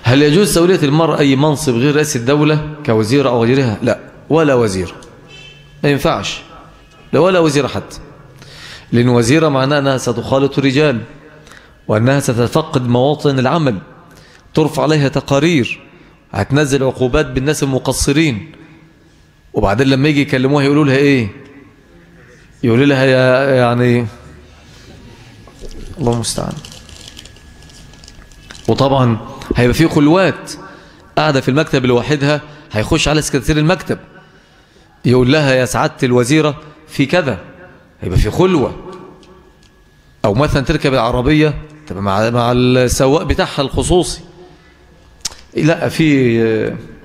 هل يجوز تولية المرأة أي منصب غير رئيس الدولة كوزيرة أو غيرها لا ولا وزير ما ينفعش لا ولا وزيرة حتى لأن وزيرة معناها أنها ستخالط الرجال وأنها ستفقد مواطن العمل ترفع عليها تقارير هتنزل عقوبات بالناس المقصرين وبعدين لما يجي يكلموها يقولوا لها ايه يقولوا لها يا يعني الله المستعان وطبعا هيبقى في خلوات قاعدة في المكتب لوحدها هيخش على سكرتير المكتب يقول لها يا سعادة الوزيرة في كذا هيبقى في خلوة أو مثلا تركب العربية تبقى مع مع السواق بتاعها الخصوصي لا في